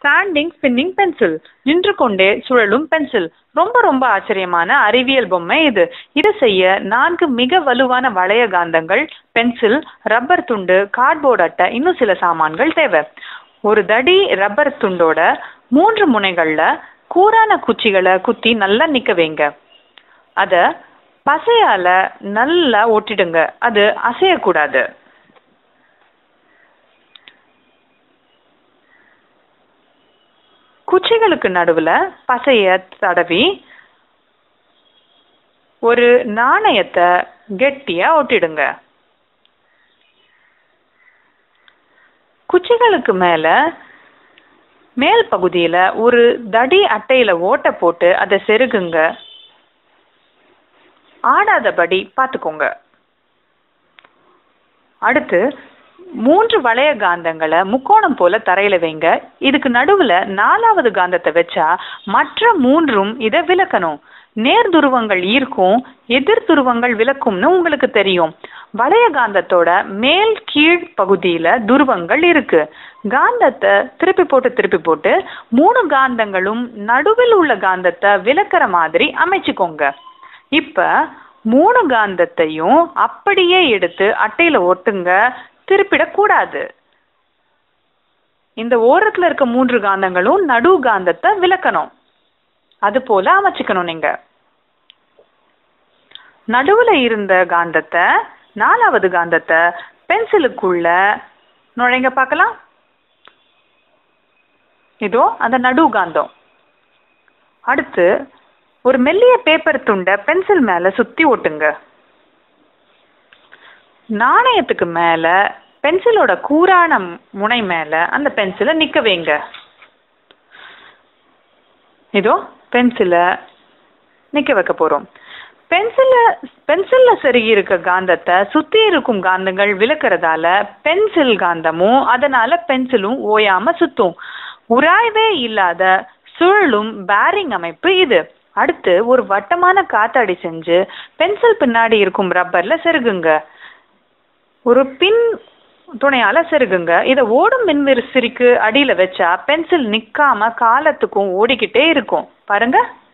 standing spinning pencil நின்று கொண்டே சுழலும் பென்சில் ரொம்ப ரொம்ப ஆச்சரியமான அறிவியல் பொம்மை இது இது செய்ய நான்கு மிக வலுவான வளைய காந்தங்கள் பென்சில் ரப்பர் துண்டு கார்ட்போர்ட் அட்டை இன்னும் சில சாமான்கள் தேவை ஒரு தடி ரப்பர் துண்டோட மூன்று முனைகள்ல கூரான குச்சிகளை குத்தி நல்லா நிக்க வைங்க அத பசையால நல்லா ஒட்டிடுங்க அது அசையக்கூடாது குச்சிகளுக்கு நடுவுல பசைய தடவி ஒரு நாணயத்தை கெட்டியா ஒட்டிடுங்க குச்சிகளுக்கு மேல மேல் பகுதியில ஒரு தடி அட்டையில ஓட்டை போட்டு அதை செருகுங்க ஆடாதபடி பார்த்துக்கோங்க அடுத்து மூன்று வளைய காந்தங்களை முக்கோணம் போல தரையில வைங்க இதுக்கு நடுவுல நாலாவது காந்தத்தை வச்சா மற்ற மூன்றும் இதை விளக்கணும் நேர் துருவங்கள் ஈர்க்கும் எதிர் துருவங்கள் விளக்கும்னு உங்களுக்கு தெரியும் வளைய காந்தத்தோட மேல் கீழ் பகுதியில துருவங்கள் இருக்கு காந்தத்தை திருப்பி போட்டு திருப்பி போட்டு மூணு காந்தங்களும் நடுவில் உள்ள காந்தத்தை விளக்குற மாதிரி அமைச்சுக்கோங்க இப்ப மூணு காந்தத்தையும் அப்படியே எடுத்து அட்டையில ஒட்டுங்க திருப்பிடக்கூடாது இந்த ஓரத்துல இருக்க மூன்று காந்தங்களும் நடு காந்தத்தை விளக்கணும் அது போல அமைச்சுக்கணும் நீங்க நடுவுல இருந்த காந்தத்தை நாலாவது காந்தத்தை பென்சிலுக்குள்ள நுழைங்க பார்க்கலாம் இதோ அந்த நடு காந்தம் அடுத்து ஒரு மெல்லிய பேப்பர் துண்டை பென்சில் மேல சுத்தி ஒட்டுங்க நாணயத்துக்கு மேல பென்சிலோட கூரான முனை மேல அந்த பென்சிலை நிக்க வைங்க இதோ பென்சிலை நிக்க வைக்க போறோம் பென்சில பென்சில்ல செருகி இருக்க காந்தத்தை சுத்தி இருக்கும் காந்தங்கள் விளக்குறதால பென்சில் காந்தமும் அதனால பென்சிலும் ஓயாம சுத்தும் உராய்வே இல்லாத சுழலும் பேரிங் அமைப்பு இது அடுத்து ஒரு வட்டமான காத்தாடி செஞ்சு பென்சில் பின்னாடி இருக்கும் ரப்பர்ல செருகுங்க ஒரு பின் துணையால செருகுங்க இதை ஓடும் மின்விசிறிக்கு அடியில வச்சா பென்சில் நிக்காம காலத்துக்கும் ஓடிக்கிட்டே இருக்கும் பாருங்க